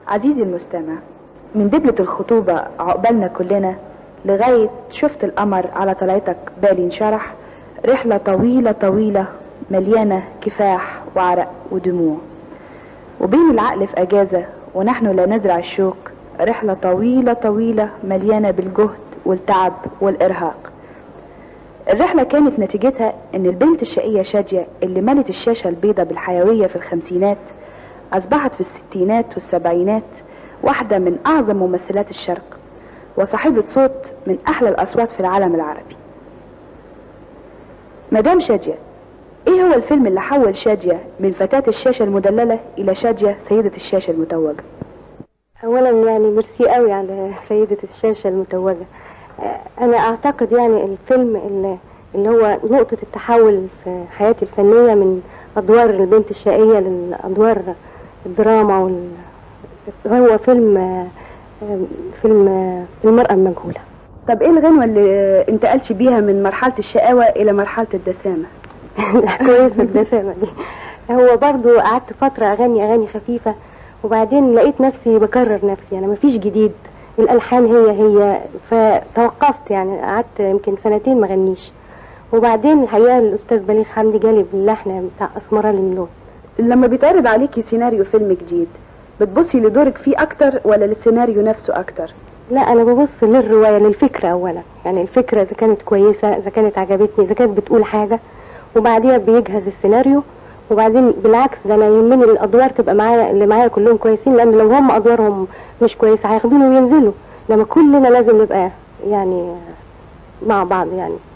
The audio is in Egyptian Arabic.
عزيزي المستمع من دبلة الخطوبة عقبالنا كلنا لغاية شفت القمر على طلعتك بالي انشرح رحلة طويلة طويلة مليانة كفاح وعرق ودموع وبين العقل في أجازة ونحن لا نزرع الشوك رحلة طويلة طويلة مليانة بالجهد والتعب والإرهاق الرحلة كانت نتيجتها إن البنت الشقية شادية اللي ملت الشاشة البيضة بالحيوية في الخمسينات أصبحت في الستينات والسبعينات واحدة من أعظم ممثلات الشرق وصاحبة صوت من أحلى الأصوات في العالم العربي مدام شادية إيه هو الفيلم اللي حول شادية من فتاة الشاشة المدللة إلى شادية سيدة الشاشة المتوجة اولا يعني ميرسي قوي على سيدة الشاشة المتوجة آه، انا اعتقد يعني الفيلم اللي, اللي هو نقطة التحول في حياتي الفنية من ادوار البنت الشقية للادوار الدراما وال... هو فيلم آه، آه، فيلم آه، المرأة المجهولة طب إيه الغنوة اللي انتقلتش بيها من مرحلة الشقاوة إلى مرحلة الدسامة كويسة الدسامة دي هو برضو قعدت فترة أغني أغاني خفيفة وبعدين لقيت نفسي بكرر نفسي أنا مفيش جديد الألحان هي هي فتوقفت يعني قعدت يمكن سنتين ما غنيش وبعدين الحقيقة الأستاذ بليغ حمدي جالي باللحن بتاع أسمرة للون لما بيتعرض عليكي سيناريو فيلم جديد بتبصي لدورك فيه أكتر ولا للسيناريو نفسه أكتر لا أنا ببص للرواية للفكرة أولا يعني الفكرة إذا كانت كويسة إذا كانت عجبتني إذا كانت بتقول حاجة وبعديها بيجهز السيناريو وبعدين بالعكس ده انا يهمني الادوار تبقى معايا اللي معايا كلهم كويسين لان لو هم ادوارهم مش كويسه هياخدوني وينزلوا لما كلنا لازم نبقى يعني مع بعض يعني